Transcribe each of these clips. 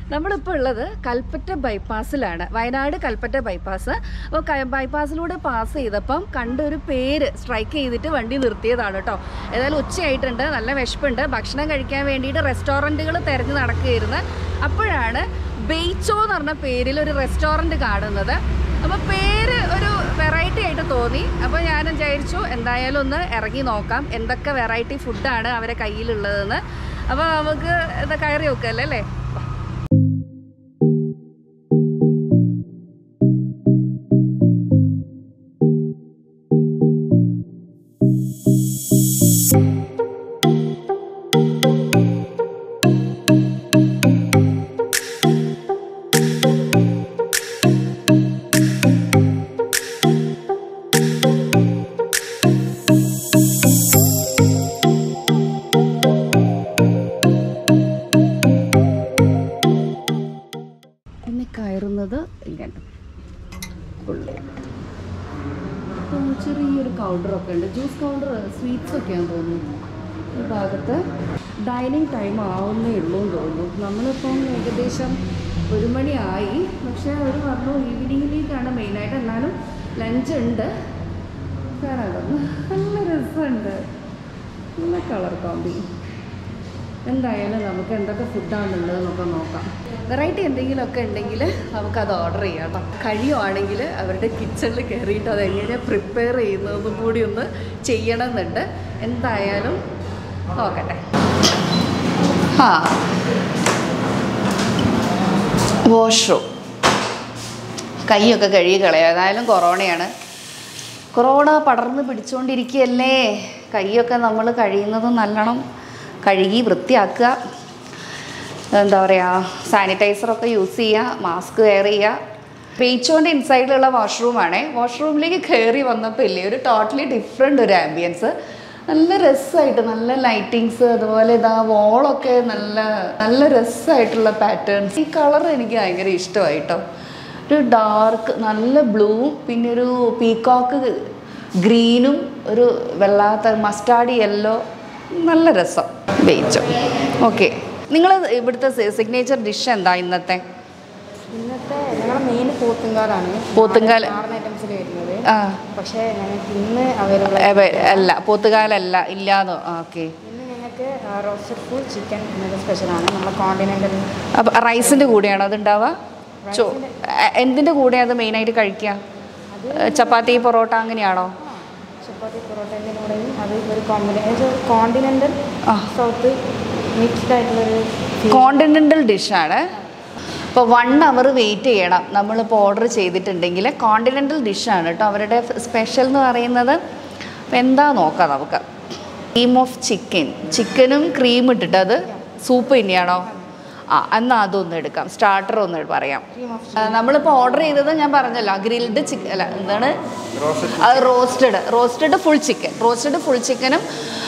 നമ്മളിപ്പോൾ ഉള്ളത് കൽപ്പറ്റ ബൈപ്പാസിലാണ് വയനാട് കൽപ്പറ്റ ബൈപ്പാസ് അപ്പോൾ ബൈപ്പാസിലൂടെ പാസ് ചെയ്തപ്പം കണ്ട ഒരു പേര് സ്ട്രൈക്ക് ചെയ്തിട്ട് വണ്ടി നിർത്തിയതാണ് കേട്ടോ ഏതായാലും ഉച്ചയായിട്ടുണ്ട് നല്ല വിശപ്പുണ്ട് ഭക്ഷണം കഴിക്കാൻ വേണ്ടിയിട്ട് റെസ്റ്റോറൻറ്റുകൾ തിരഞ്ഞ് നടക്കുകയായിരുന്നു അപ്പോഴാണ് ബെയ്ച്ചോ എന്ന് പറഞ്ഞ പേരിൽ ഒരു റെസ്റ്റോറൻറ്റ് കാണുന്നത് അപ്പോൾ പേര് ഒരു വെറൈറ്റി ആയിട്ട് തോന്നി അപ്പോൾ ഞാൻ വിചാരിച്ചു എന്തായാലും ഒന്ന് ഇറങ്ങി നോക്കാം എന്തൊക്കെ വെറൈറ്റി ഫുഡാണ് അവരെ കയ്യിലുള്ളതെന്ന് അപ്പോൾ നമുക്ക് എന്താ കയറി നോക്കല്ലേ അല്ലേ പിന്നെ കയറുന്നത് ഇങ്ങനെ ഉള്ളു അപ്പോൾ ചെറിയൊരു കൗണ്ടറൊക്കെ ഉണ്ട് ജ്യൂസ് കൗണ്ടർ സ്വീറ്റ്സ് ഒക്കെയാണെന്ന് തോന്നുന്നു ഈ ഭാഗത്ത് ഡൈനിങ് ടൈം ആവുന്നേ ഉള്ളൂ എന്ന് തോന്നുന്നു നമ്മളിപ്പം ഏകദേശം ഒരു മണിയായി പക്ഷേ അവർ പറഞ്ഞു ഈവനിങ്ങിലേക്കാണ് മെയിനായിട്ട് എന്നാലും ലഞ്ച് ഉണ്ട് കയറാം നല്ല രസമുണ്ട് നല്ല കളർ കോമ്പി എന്തായാലും നമുക്ക് എന്തൊക്കെ ഫുഡാണുള്ളത് എന്നൊക്കെ നോക്കാം വെറൈറ്റി എന്തെങ്കിലുമൊക്കെ ഉണ്ടെങ്കിൽ നമുക്കത് ഓർഡർ ചെയ്യാം കേട്ടോ കഴിയുവാണെങ്കിൽ അവരുടെ കിച്ചണിൽ കയറിയിട്ട് അത് എങ്ങനെ പ്രിപ്പയർ ചെയ്യുന്നതെന്നും കൂടി ഒന്ന് ചെയ്യണമെന്നുണ്ട് എന്തായാലും നോക്കട്ടെ ആ വാഷ്റൂം കൈയൊക്കെ കഴുകി കളയാം ഏതായാലും കൊറോണയാണ് കൊറോണ പടർന്ന് പിടിച്ചുകൊണ്ടിരിക്കുകയല്ലേ കൈയൊക്കെ നമ്മൾ കഴിയുന്നത് നല്ലോണം കഴുകി വൃത്തിയാക്കുക എന്താ പറയുക സാനിറ്റൈസറൊക്കെ യൂസ് ചെയ്യുക മാസ്ക് വെയർ ചെയ്യുക പേച്ചോൻ്റെ ഇൻസൈഡിലുള്ള വാഷ്റൂമാണേ വാഷ്റൂമിലേക്ക് കയറി വന്നപ്പോൾ ഇല്ലേ ഒരു ടോട്ടലി ഡിഫറെൻ്റ് ഒരു ആംബിയൻസ് നല്ല രസമായിട്ട് നല്ല ലൈറ്റിങ്സ് അതുപോലെ ഇതാ വോളൊക്കെ നല്ല നല്ല രസമായിട്ടുള്ള പാറ്റേൺസ് ഈ കളർ എനിക്ക് ഭയങ്കര ഇഷ്ടമായിട്ടോ ഒരു ഡാർക്ക് നല്ല ബ്ലൂവും പിന്നെ ഒരു പീക്കോക്ക് ഗ്രീനും ഒരു വെള്ളാത്ത മസ്റ്റാർഡ് യെല്ലോ നല്ല രസം ബേച്ചോ ഓക്കെ നിങ്ങൾ ഇവിടുത്തെ സിഗ്നേച്ചർ ഡിഷ് എന്താ ഇന്നത്തെ ഇന്നത്തെ ഞങ്ങളുടെ മെയിൻ പോത്തുങ്കാലാണ് പോത്തുങ്കാൽ. നാടൻ ഐറ്റംസിൽ വരുന്നത് ആ പക്ഷേ ഞങ്ങൾക്ക് ഇന്ന് അവൈലബിൾ അവ- അല്ല പോത്തുകാലല്ല ഇല്ലാന്നോ ഓക്കെ ഇന്ന് ഞങ്ങൾക്ക് റോസ്റ്റഡ് ഫുൾ ചിക്കൻ എന്നത് സ്പെഷ്യലാണ് നമ്മുടെ കോണ്ടിനെൻ്റൽ അപ്പം റൈസിൻ്റെ കൂടെയാണോ അത് ഉണ്ടാവുക ചോ എ- എന്തിൻ്റെ കൂടെയാണ് അത് മെയിനായിട്ട് കഴിക്കുക ഏ, ചപ്പാത്തി പൊറോട്ട അങ്ങനെയാണോ ചപ്പാത്തി പൊറോട്ടേൻ്റെ കൂടെയും അത് ഒരു കോമ്പിനേഷൻ കോണ്ടിനെൻ്റൽ ആ. സൗത്ത് മിക്സ്ഡ് ആയിട്ടുള്ളൊരു കോണ്ടിനെൻ്റൽ ഡിഷാണ് ഇപ്പോൾ വൺ അവർ വെയിറ്റ് ചെയ്യണം നമ്മളിപ്പോൾ ഓർഡർ ചെയ്തിട്ടുണ്ടെങ്കിൽ കോണ്ടിനെൻ്റൽ ഡിഷാണ് കേട്ടോ അവരുടെ സ്പെഷ്യൽ എന്ന് പറയുന്നത് അപ്പോൾ എന്താ നോക്കാം നമുക്ക് ക്രീം ഓഫ് ചിക്കൻ ചിക്കനും ക്രീം ഇട്ടിട്ട് അത് സൂപ്പ് തന്നെയാണോ ആ എന്നാൽ അതൊന്ന് എടുക്കാം സ്റ്റാർട്ടർ ഒന്ന് പറയാം ക്രീം ഓഫ് ആ, നമ്മളിപ്പോൾ ഓർഡർ ചെയ്തത് ഞാൻ പറഞ്ഞല്ലോ ഗ്രിൽഡ് ചിക്കൻ അല്ല എന്താണ് അത് roasted roasted full chicken roasted full ചിക്കനും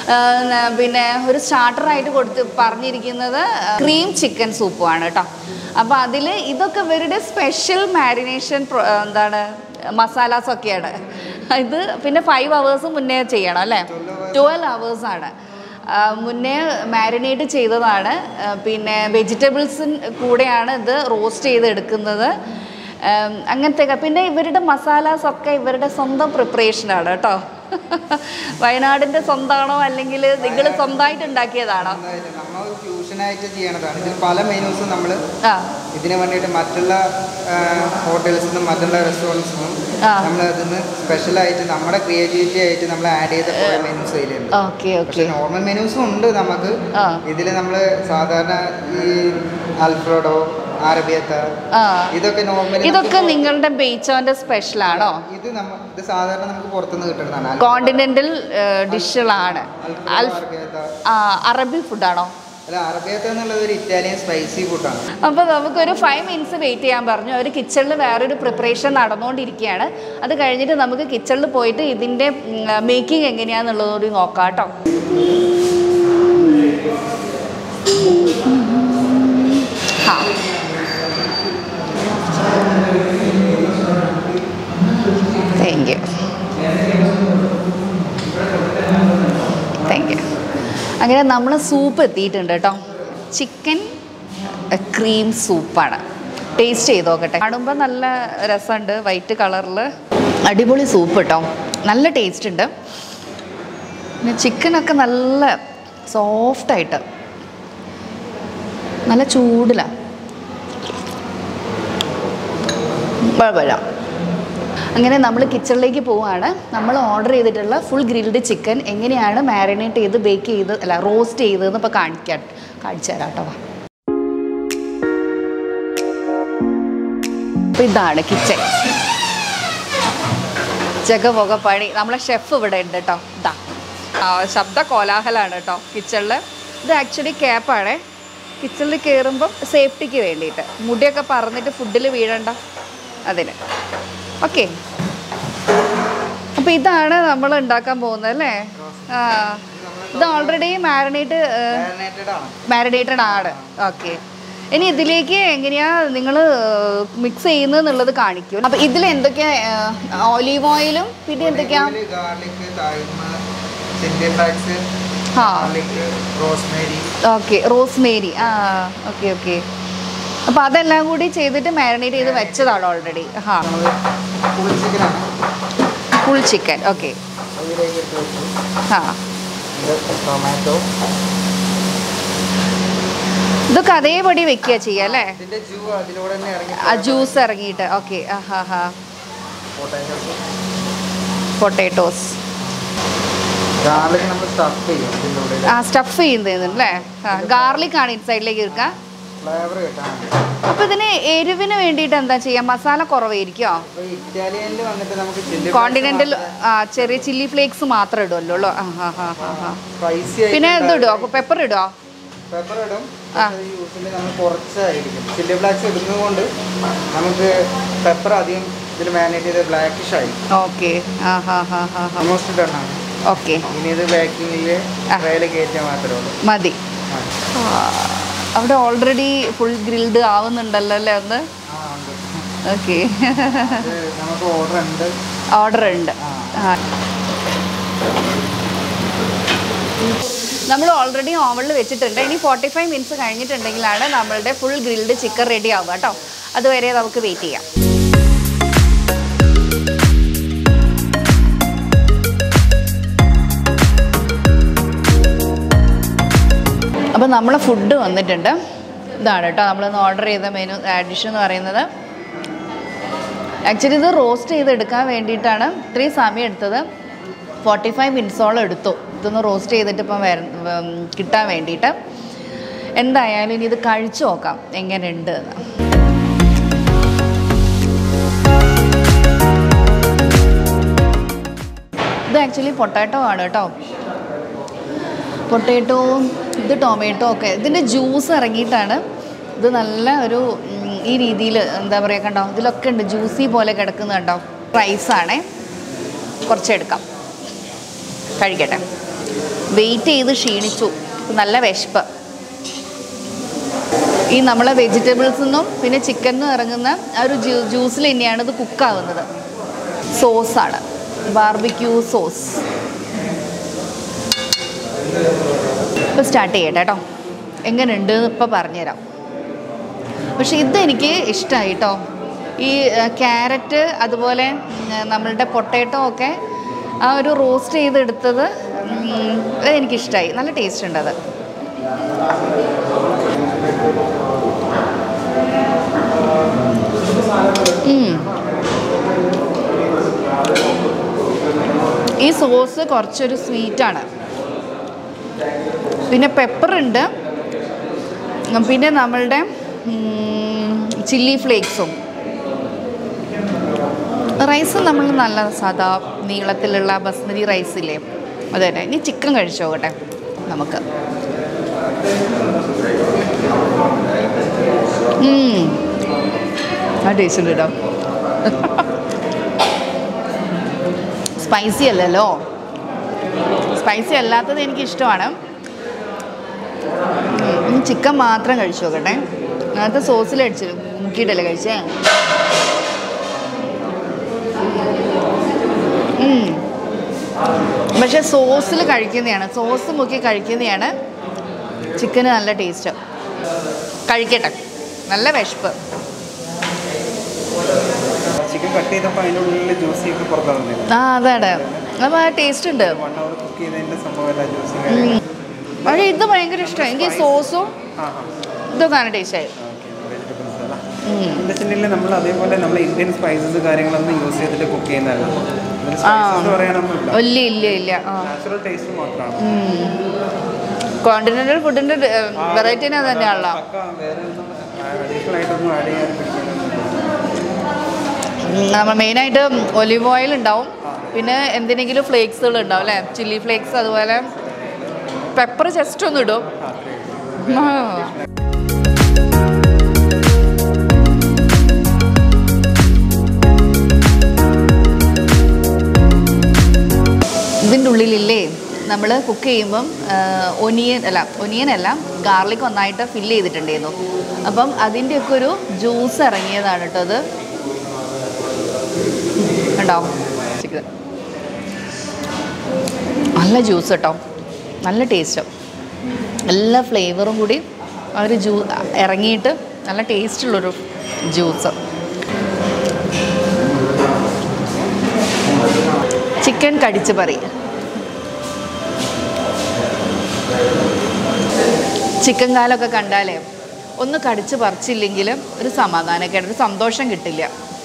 പിന്നെ ഒരു സ്റ്റാർട്ടറായിട്ട് കൊടുത്ത് പറഞ്ഞിരിക്കുന്നത് ക്രീം ചിക്കൻ സൂപ്പുമാണ് കേട്ടോ അപ്പോൾ അതിൽ ഇതൊക്കെ ഇവരുടെ സ്പെഷ്യൽ മാരിനേഷൻ എന്താണ് മസാലാസ് ഒക്കെയാണ് ഇത് പിന്നെ ഫൈവ് അവേഴ്സ് മുന്നേ ചെയ്യണം അല്ലേ ട്വൽവ് അവേഴ്സാണ് മുന്നേ മാരിനേറ്റ് ചെയ്തതാണ് ആ, പിന്നെ വെജിറ്റബിൾസിൻ കൂടെയാണ് ഇത് റോസ്റ്റ് ചെയ്തെടുക്കുന്നത് ഉം, അങ്ങനത്തെ ഒക്കെ. പിന്നെ ഇവരുടെ മസാലാസ് ഒക്കെ ഇവരുടെ സ്വന്തം പ്രിപ്പറേഷനാണ് കേട്ടോ വയനാടിൻ്റെ സ്വന്തമാണോ അല്ലെങ്കിൽ നിങ്ങൾ സ്വന്തമായിട്ട് ഉണ്ടാക്കിയതാണോ എന്തായാലും നമ്മൾ ഫ്യൂഷനായിട്ട് ചെയ്യണതാണ് ഇതിൽ പല മെനൂസും നമ്മൾ ആ ഇതിന് വേണ്ടിയിട്ട് മറ്റുള്ള ഹോട്ടൽസിൽ നിന്നും മറ്റുള്ള റെസ്റ്റോറൻറ്റ്സിൽ നിന്നും ആ. നമ്മൾ അതിന് സ്പെഷ്യലായിട്ട് നമ്മുടെ ക്രിയേറ്റിവിറ്റി ആയിട്ട് നമ്മൾ ആഡ് ചെയ്ത കുറേ മെനൂസ് അതിലുണ്ട് ഓക്കെ പക്ഷെ ഓക്കെ നോർമൽ മെനൂസും ഉണ്ട് നമുക്ക് ആ. ഇതിൽ നമ്മൾ സാധാരണ ഈ അൽഫ്രഡോ അറബിയത്ത ആ ഇതൊക്കെ നോർമലി ഇതൊക്കെ നിങ്ങളുടെ ബെയ്ച്ചോൻ്റെ സ്പെഷ്യലാണോ ഇത് നമ്മ ഇത് സാധാരണ നമുക്ക് പുറത്തുനിന്ന് കിട്ടുന്നതാണ് കോണ്ടിനെൻ്റൽ ഡിഷുകളാണ് അൽഫ് അറബിയത്ത ആ, അറബി ഫുഡാണോ അല്ല അറബിയത്ത എന്നുള്ളത് ഒരു ഇറ്റാലിയൻ സ്പൈസി ഫുഡാണ് അപ്പോൾ നമുക്കൊരു ഫൈവ് മിനിറ്റ്സ് വെയിറ്റ് ചെയ്യാൻ പറഞ്ഞു അവർ കിച്ചണിൽ വേറൊരു പ്രിപ്പറേഷൻ നടന്നുകൊണ്ടിരിക്കുകയാണ് അത് കഴിഞ്ഞിട്ട് നമുക്ക് കിച്ചണിൽ പോയിട്ട് ഇതിൻ്റെ മേക്കിംഗ് എങ്ങനെയാണെന്നുള്ളത് കൂടി നോക്കാം കേട്ടോ ആ താങ്ക് യു താങ്ക് യു അങ്ങനെ നമ്മൾ സൂപ്പ് എത്തിയിട്ടുണ്ട് കേട്ടോ ചിക്കൻ ക്രീം സൂപ്പാണ് ടേസ്റ്റ് ചെയ്ത് നോക്കട്ടെ കാണുമ്പോൾ നല്ല രസമുണ്ട് വൈറ്റ് കളറിൽ അടിപൊളി സൂപ്പ് കേട്ടോ നല്ല ടേസ്റ്റ് ഉണ്ട് പിന്നെ ചിക്കനൊക്കെ നല്ല സോഫ്റ്റായിട്ട് നല്ല ചൂടിലാണ് കുഴപ്പമില്ല അങ്ങനെ നമ്മൾ കിച്ചണിലേക്ക് പോവുകയാണ് നമ്മൾ ഓർഡർ ചെയ്തിട്ടുള്ള ഫുൾ ഗ്രിൽഡ് ചിക്കൻ എങ്ങനെയാണ് മാരിനേറ്റ് ചെയ്ത് ബേക്ക് ചെയ്ത് അല്ല റോസ്റ്റ് ചെയ്തതെന്ന് ഇപ്പോൾ കാണിക്കാൻ കാണിച്ചു തരാം കേട്ടോ വാ. അപ്പോൾ ഇതാണ് കിച്ചൺ ജഗപൊക പണി നമ്മളെ ഷെഫ് ഇവിടെ ഉണ്ട് കേട്ടോ ഇതാ ആ, ശബ്ദ കോലാഹലമാണ് കേട്ടോ കിച്ചണിൽ ഇത് ആക്ച്വലി ക്യാപ്പാണേ കിച്ചണിൽ കയറുമ്പം സേഫ്റ്റിക്ക് വേണ്ടിയിട്ട് മുടിയൊക്കെ പറന്നിട്ട് ഫുഡിൽ വീഴണ്ട അതിന് ഓക്കെ അപ്പോൾ ഇതാണ് നമ്മൾ ഉണ്ടാക്കാൻ പോകുന്നത് അല്ലേ ആ ഇത് ഓൾറെഡി മാരിനേറ്റ് മാരിനേറ്റഡ് ആണ് മാരിനേറ്റഡ് ആണ് ഓക്കെ ഇനി ഇതിലേക്ക് എങ്ങനെയാ നിങ്ങൾ മിക്സ് ചെയ്യുന്നത് കാണിക്കും അപ്പൊ ഇതിൽ എന്തൊക്കെയാ ഓലീവ് ഓയിലും പിന്നെ എന്തൊക്കെയാ ഗാർലിക് തൈമ് ചില്ലി ഫ്ലാക്സ് ആ ഗാർലിക് റോസ്മേരി ഓക്കെ റോസ്മേരി ആ ഓക്കെ ഓക്കെ അപ്പൊ അതെല്ലാം കൂടി ചെയ്തിട്ട് മാരിനേറ്റ് ചെയ്ത് വെച്ചതാണ് ഓൾറെഡി ഹാ നമ്മൾ ഫുൾ ചിക്കനാണ് ഫുൾ ചിക്കൻ ഓക്കെ അതിലേക്ക് ഇട്ട് വെച്ചു ഹാ ഇത് ടൊമാറ്റോ ഇതൊക്കെ അതേപടി വെക്കുക ചെയ്യുക അല്ലേ ഇതിന്റെ ജ്യൂ അതിലൂടെ തന്നെ ഇറങ്ങി ആ ജ്യൂസ് ഇറങ്ങിയിട്ട് ഓക്കെ ആ ഹാ ഹാ പൊട്ടാറ്റോ പൊട്ടേറ്റോസ് ഗാർലിക് നമ്മൾ സ്റ്റഫ് ചെയ്യും ഇതിൻ്റെ ഉള്ളിൽ ആ സ്റ്റഫ് ചെയ്യുന്നതല്ലേ ആ ഗാർലിക് ആണ് ഇൻസൈഡിലേക്ക് ഇരിക്കുക ഫ്ലേവർ കിട്ടാൻ അപ്പൊ ഇതിന് എരിവിന് വേണ്ടിയിട്ട് എന്താ ചെയ്യാ മസാല കുറവായിരിക്കോ അപ്പോൾ ഇറ്റാലിയനിൽ വന്നിട്ട് നമുക്ക് ചില്ലി കോണ്ടിനെന്റൽ ആ ചെറിയ ചില്ലി ഫ്ലേക്സ് മാത്രം ഇടുമല്ലോ ആ ഹാ ഹാ ഹാ ഹാ സ്പൈസി പിന്നെ ഇത് ഇടുമോ പെപ്പർ ഇടുമോ പെപ്പർ ഇടും ആ. യൂസിൽ നമ്മൾ കുറച്ചായിരിക്കും ചില്ലി ഫ്ലാക്സ് ഇടുന്നത് കൊണ്ട് നമുക്ക് പെപ്പർ അധികം ഇതിൽ മാനേജ് ചെയ്ത് ബ്ലാക്കിഷ് ആയി ഓക്കെ ആ ഹാ ഹാ ഹാ ഹാ ഓൾമോസ്റ്റ് ഡൺ ആണ് ഓക്കെ ഇനി ഇത് ബേക്കിങ്ങിൽ ആ. ട്രയൽ കയറ്റാൻ മാത്രമേ ഉള്ളൂ മതി ആ. ആ, അവിടെ ഓൾറെഡി ഫുൾ ഗ്രിൽഡ് ആവുന്നുണ്ടല്ലോ അല്ലേ ഒന്ന് ആ ഉണ്ട് ഓക്കെ ഇത് നമുക്ക് ഓർഡർ ഉണ്ട് ഓർഡർ ഉണ്ട് ആ. ആ നമ്മൾ ഓൾറെഡി ഓവണിൽ വെച്ചിട്ടുണ്ട് ഇനി ഫോർട്ടി ഫൈവ് മിനിറ്റ്സ് കഴിഞ്ഞിട്ടുണ്ടെങ്കിലാണ് നമ്മളുടെ ഫുൾ ഗ്രിൽഡ് ചിക്കൻ റെഡി ആവുക കേട്ടോ അതുവരെ നമുക്ക് വെയിറ്റ് ചെയ്യാം അപ്പോൾ നമ്മളെ ഫുഡ് വന്നിട്ടുണ്ട് ഇതാണ് കേട്ടോ നമ്മളിന്ന് ഓർഡർ ചെയ്ത മെനു ഡിഷ് എന്ന് പറയുന്നത് ആക്ച്വലി ഇത് റോസ്റ്റ് ചെയ്തെടുക്കാൻ വേണ്ടിയിട്ടാണ് ഇത്രയും സമയം എടുത്തത് ഫോർട്ടി ഫൈവ് മിനിറ്റ്സോളം എടുത്തു ഇതൊന്ന് റോസ്റ്റ് ചെയ്തിട്ട് ഇപ്പം വര ഉം, കിട്ടാൻ വേണ്ടിയിട്ട് എന്തായാലും ഇനി ഇത് കഴിച്ചു നോക്കാം എങ്ങനെയുണ്ട് എന്ന് ഇത് ആക്ച്വലി പൊട്ടാറ്റോ ആണ് കേട്ടോ പൊട്ടാറ്റോ ഇത് ടൊമാറ്റോ ഒക്കെ ഇതിൻ്റെ ജ്യൂസ് ഇറങ്ങിയിട്ടാണ് ഇത് നല്ല ഒരു ഉം, ഈ രീതിയിൽ എന്താ പറയുക കണ്ടോ ഇതിലൊക്കെ ഉണ്ട് ജ്യൂസി പോലെ കിടക്കുന്നത് കണ്ടോ റൈസാണേ കുറച്ചെടുക്കാം കഴിക്കട്ടെ വെയിറ്റ് ചെയ്ത് ക്ഷീണിച്ചു നല്ല വിശപ്പ് ഈ നമ്മളെ വെജിറ്റബിൾസിൽ നിന്നും പിന്നെ ചിക്കനിൽ നിന്നും ഇറങ്ങുന്ന ആ ഒരു ജ്യൂ ജ്യൂസിൽ തന്നെയാണ് ഇത് കുക്കാവുന്നത് സോസാണ് ബാർബിക്യൂ സോസ് ഇപ്പോൾ സ്റ്റാർട്ട് ചെയ്യട്ടെ കേട്ടോ എങ്ങനെയുണ്ട് ഇപ്പോൾ പറഞ്ഞുതരാം പക്ഷെ ഇതെനിക്ക് ഇഷ്ടമായി കേട്ടോ ഈ ക്യാരറ്റ് അതുപോലെ ആ, നമ്മളുടെ പൊട്ടാറ്റോ ഒക്കെ ആ ഒരു റോസ്റ്റ് ചെയ്തെടുത്തത് ഉം, അത് എനിക്കിഷ്ടമായി നല്ല ടേസ്റ്റ് ഉണ്ട് അത് ഉം. ഈ സോസ് കുറച്ചൊരു സ്വീറ്റാണ് പിന്നെ പെപ്പർ ഉണ്ട് ഉം, പിന്നെ നമ്മളുടെ ചില്ലി ഫ്ലേക്സും റൈസ് നമ്മൾ നല്ല സാധാ നീളത്തിലുള്ള ബസ്മതി റൈസ് ഇല്ലേ അത് തന്നെ ഇനി ചിക്കൻ കഴിച്ചു നോക്കട്ടെ നമുക്ക് ഉം. ആ ടേസ്റ്റ് ഉണ്ട് കേട്ടോ സ്പൈസി അല്ലല്ലോ സ്പൈസി അല്ലാത്തത് എനിക്ക് ഇഷ്ടമാണ് ഇനി ചിക്കൻ മാത്രം കഴിച്ചു നോക്കട്ടെ അതിനകത്ത് സോസിൽ അടിച്ചു മുക്കിയിട്ടല്ലേ കഴിച്ചേ ഉം. പക്ഷെ സോസിൽ കഴിക്കുന്നതാണ് സോസ് മുക്കി കഴിക്കുന്നതാണ് ചിക്കന് നല്ല ടേസ്റ്റ് കഴിക്കട്ടെ നല്ല വിശപ്പ് ചിക്കൻ കട്ട് ചെയ്തപ്പോൾ അതിൻ്റെ ഉള്ളിൽ ജ്യൂസിയൊക്കെ പുറത്തിറങ്ങില്ല ആ അതാണ് അപ്പോൾ ആ ടേസ്റ്റ് ഉണ്ട് വൺ അവർ കുക്ക് ചെയ്തതിൻ്റെ സംഭവമല്ല ജ്യൂസും പക്ഷേ ഇത് ഭയങ്കര ഇഷ്ടമായി എനിക്ക് സോസും ആ ആ ഇതൊക്കെ നല്ല ടേസ്റ്റായി വെജിറ്റബിൾസ് അല്ല എന്താ വെച്ചിട്ടുണ്ടെങ്കിൽ നമ്മൾ അതേപോലെ നമ്മൾ ഇന്ത്യൻ സ്പൈസസ് കാര്യങ്ങളൊന്നും യൂസ് ചെയ്തിട്ട് കുക്ക് ചെയ്യുന്നതല്ല ആ. സ്പൈസസ് പറയാനൊന്നുമില്ല ഇല്ല ഇല്ല ഇല്ല ആ നാച്ചുറൽ ടേസ്റ്റ് മാത്രമാണ് കോണ്ടിനെൻ്റൽ ഫുഡിൻ്റെ വെറൈറ്റിനെ തന്നെയാണല്ലോ പക്ക വേറെ ഒന്നും അഡീഷണൽ ആയിട്ടൊന്നും ആഡ് ചെയ്യാൻ പിടിക്കാനൊന്നും നമ്മൾ മെയിനായിട്ട് ഒലിവ് ഓയിൽ ഉണ്ടാവും പിന്നെ എന്തിനെങ്കിലും ഫ്ലേക്സുകൾ ഉണ്ടാവും അല്ലേ ചില്ലി ഫ്ലേക്സ് അതുപോലെ പെപ്പർ ജസ്റ്റ് ഒന്ന് ഇടും ആ. ഇതിൻ്റെ ഉള്ളിലില്ലേ നമ്മൾ കുക്ക് ചെയ്യുമ്പം ഒനിയൻ അല്ല ഒനിയൻ അല്ല ഗാർലിക് ഒന്നായിട്ട് ഫില്ല് ചെയ്തിട്ടുണ്ടായിരുന്നു അപ്പം അതിൻ്റെയൊക്കെ ഒരു ജ്യൂസ് ഇറങ്ങിയതാണ് കേട്ടോ അത് ഉണ്ടോ ചിക്കൻ നല്ല ജ്യൂസ് കേട്ടോ നല്ല ടേസ്റ്റ് എല്ലാ ഫ്ലേവറും കൂടി ആ ഒരു ജ്യൂ ഇറങ്ങിയിട്ട് നല്ല ടേസ്റ്റുള്ളൊരു ജ്യൂസ് ചിക്കൻ കടിച്ച് പറി ചിക്കൻ കാലൊക്കെ കണ്ടാലേ ഒന്ന് കടിച്ച് പറിച്ചില്ലെങ്കിൽ ഒരു സമാധാനക്കേട് ഒരു സന്തോഷം കിട്ടില്ല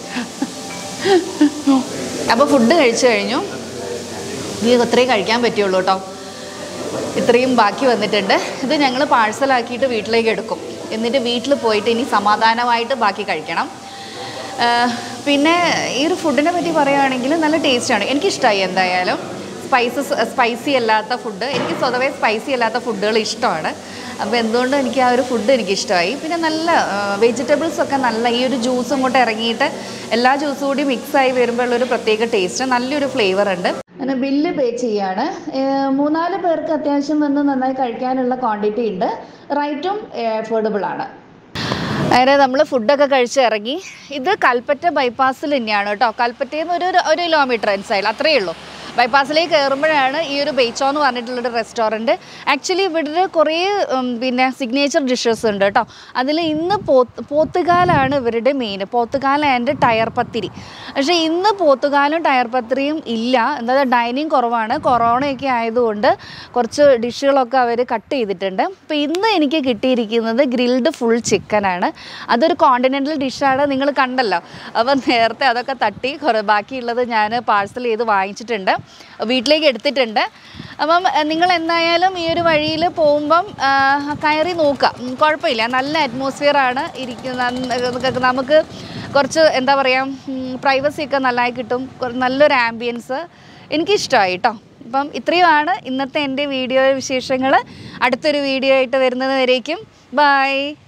അപ്പോൾ ഫുഡ് കഴിച്ചു കഴിഞ്ഞു ഈ അത്രയും കഴിക്കാൻ പറ്റുള്ളൂ കേട്ടോ ഇത്രയും ബാക്കി വന്നിട്ടുണ്ട് ഇത് ഞങ്ങൾ പാഴ്സലാക്കിയിട്ട് വീട്ടിലേക്ക് എടുക്കും എന്നിട്ട് വീട്ടിൽ പോയിട്ട് ഇനി സമാധാനമായിട്ട് ബാക്കി കഴിക്കണം ആ, പിന്നെ ഈ ഒരു ഫുഡിനെ പറ്റി പറയുകയാണെങ്കിൽ നല്ല ടേസ്റ്റാണ് എനിക്കിഷ്ടമായി എന്തായാലും സ്പൈസസ് സ്പൈസി അല്ലാത്ത ഫുഡ് എനിക്ക് സ്വതവേ സ്പൈസി അല്ലാത്ത ഫുഡുകൾ ഇഷ്ടമാണ് അപ്പോൾ എന്തുകൊണ്ടും എനിക്ക് ആ ഒരു ഫുഡ് എനിക്ക് ഇഷ്ടമായി പിന്നെ നല്ല വെജിറ്റബിൾസ് ഒക്കെ നല്ല ഈ ഒരു ജ്യൂസും കൂടെ ഇറങ്ങിയിട്ട് എല്ലാ ജ്യൂസും കൂടി മിക്സായി വരുമ്പോൾ ഉള്ളൊരു പ്രത്യേക ടേസ്റ്റ് നല്ലൊരു ഫ്ലേവർ ഉണ്ട് അങ്ങനെ ബില്ല് പേ ചെയ്യാണ് ഏഹ് മൂന്നാല് പേർക്ക് അത്യാവശ്യം വന്ന് നന്നായി കഴിക്കാനുള്ള ക്വാണ്ടിറ്റി ഉണ്ട് റൈറ്റും അഫോർഡബിൾ ആണ് അങ്ങനെ നമ്മൾ ഫുഡൊക്കെ കഴിച്ച് ഇറങ്ങി ഇത് കൽപ്പറ്റ ബൈപ്പാസിൽ തന്നെയാണ് കേട്ടോ കൽപ്പറ്റയിൽ നിന്ന് ഒരു ഒരു കിലോമീറ്റർ സൈഡിൽ അത്രയേ ഉള്ളൂ ബൈപ്പാസിലേക്ക് കയറുമ്പോഴാണ് ഈ ഒരു ബെയ്ച്ചോ എന്ന് പറഞ്ഞിട്ടുള്ളൊരു റെസ്റ്റോറൻറ്റ് ആക്ച്വലി ഇവിടെ കുറേ ഉം, പിന്നെ സിഗ്നേച്ചർ ഡിഷസ് ഉണ്ട് കേട്ടോ അതിൽ ഇന്ന് പോത്ത് പോത്തുകാലാണ് ഇവരുടെ മെയിൻ പോത്തുകാല ആൻഡ് ടയർ പത്തിരി പക്ഷേ ഇന്ന് പോത്തുകാലും ടയർ പത്തിരിയും ഇല്ല എന്താ ഡൈനിങ് കുറവാണ് കൊറോണയൊക്കെ ആയതുകൊണ്ട് കുറച്ച് ഡിഷുകളൊക്കെ അവർ കട്ട് ചെയ്തിട്ടുണ്ട് അപ്പോൾ ഇന്ന് എനിക്ക് കിട്ടിയിരിക്കുന്നത് ഗ്രിൽഡ് ഫുൾ ചിക്കനാണ് അതൊരു കോണ്ടിനെൻ്റൽ ഡിഷാണ് നിങ്ങൾ കണ്ടല്ലോ അപ്പം നേരത്തെ അതൊക്കെ തട്ടി കുറേ ബാക്കിയുള്ളത് ഞാൻ പാഴ്സൽ ചെയ്ത് വാങ്ങിച്ചിട്ടുണ്ട് വീട്ടിലേക്ക് എടുത്തിട്ടുണ്ട് അപ്പം അഹ് നിങ്ങൾ എന്തായാലും ഈ ഒരു വഴിയിൽ പോകുമ്പം ആ, കയറി നോക്കുക ഉം, കുഴപ്പമില്ല നല്ല അറ്റ്മോസ്ഫിയർ ആണ് ഇരിക്കുന്ന നമുക്ക് കുറച്ച് എന്താ പറയുക പ്രൈവസി ഒക്കെ നല്ലതായി കിട്ടും കുറ- നല്ലൊരു ആംബിയൻസ് എനിക്കിഷ്ടമായി കേട്ടോ അപ്പം ഇത്രയുമാണ് ഇന്നത്തെ എൻ്റെ വീഡിയോ വിശേഷങ്ങൾ അടുത്തൊരു വീഡിയോ ആയിട്ട് വരുന്നത് വരേക്കും ബൈ